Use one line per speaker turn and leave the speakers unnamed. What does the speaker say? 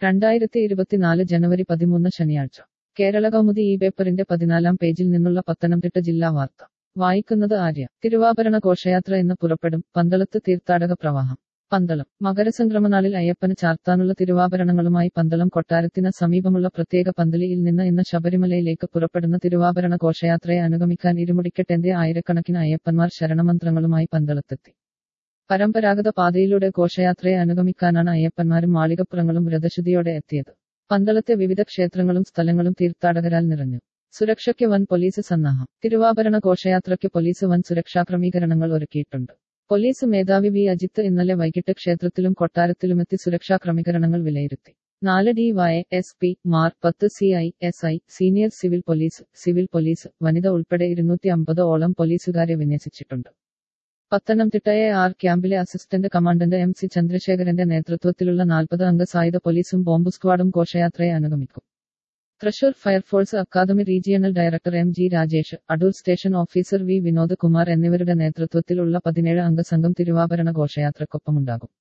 രണ്ടായിരത്തി ഇരുപത്തിനാല് ജനുവരി പതിമൂന്ന് ശനിയാഴ്ച കേരള കൗമുദി ഈ പേപ്പറിന്റെ പതിനാലാം പേജിൽ നിന്നുള്ള പത്തനംതിട്ട ജില്ലാ വാർത്ത വായിക്കുന്നത് ആര്യ തിരുവാഭരണ ഘോഷയാത്ര ഇന്ന് പുറപ്പെടും പന്തളത്ത് തീർത്ഥാടക പ്രവാഹം പന്തളം മകരസംക്രമനാളിൽ അയ്യപ്പന് ചാർത്താനുള്ള തിരുവാഭരണങ്ങളുമായി പന്തളം കൊട്ടാരത്തിന് സമീപമുള്ള പ്രത്യേക പന്തലിയിൽ നിന്ന് ഇന്ന് ശബരിമലയിലേക്ക് പുറപ്പെടുന്ന തിരുവാഭരണ ഘോഷയാത്രയെ അനുഗമിക്കാൻ ഇരുമുടിക്കെട്ടെന്റെ ആയിരക്കണക്കിന് അയ്യപ്പന്മാർ ശരണമന്ത്രങ്ങളുമായി പന്തളത്തെത്തി പരമ്പരാഗത പാതയിലൂടെ ഘോഷയാത്രയെ അനുഗമിക്കാനാണ് അയ്യപ്പന്മാരും മാളികപ്പുറങ്ങളും വ്രതശുദ്ധിയോടെ എത്തിയത് പന്തളത്തെ വിവിധ ക്ഷേത്രങ്ങളും സ്ഥലങ്ങളും തീർത്ഥാടകരാൽ നിറഞ്ഞു സുരക്ഷയ്ക്ക് വൻ പോലീസ് സന്നാഹം തിരുവാഭരണ ഘോഷയാത്രയ്ക്ക് പോലീസ് വൻ സുരക്ഷാ ക്രമീകരണങ്ങൾ ഒരുക്കിയിട്ടുണ്ട് പോലീസ് മേധാവി വി അജിത്ത് ഇന്നലെ വൈകിട്ട് ക്ഷേത്രത്തിലും കൊട്ടാരത്തിലുമെത്തി സുരക്ഷാ ക്രമീകരണങ്ങൾ വിലയിരുത്തി നാല് ഡി വൈ എസ് പി മാർ പത്ത് C I S I senior civil police civil police വനിത ഉൾപ്പെടെ ഇരുന്നൂറ്റി അമ്പത് ഓളം പോലീസുകാരെ വിന്യസിച്ചിട്ടുണ്ട് പത്തനംതിട്ട എ ആർ ക്യാമ്പിലെ അസിസ്റ്റന്റ് കമാൻഡന്റ് എം സി ചന്ദ്രശേഖരന്റെ നേതൃത്വത്തിലുള്ള നാൽപ്പത് അംഗ സായുധ പോലീസും ബോംബ് സ്ക്വാഡും ഘോഷയാത്രയെ അനുഗമിക്കും Thrissur fire force academy regional director M G Rajesh Adoor station officer V Vinod Kumar എന്നിവരുടെ നേതൃത്വത്തിലുള്ള പതിനേഴ് അംഗ സംഘം തിരുവാഭരണ ഘോഷയാത്രക്കൊപ്പമുണ്ടാകും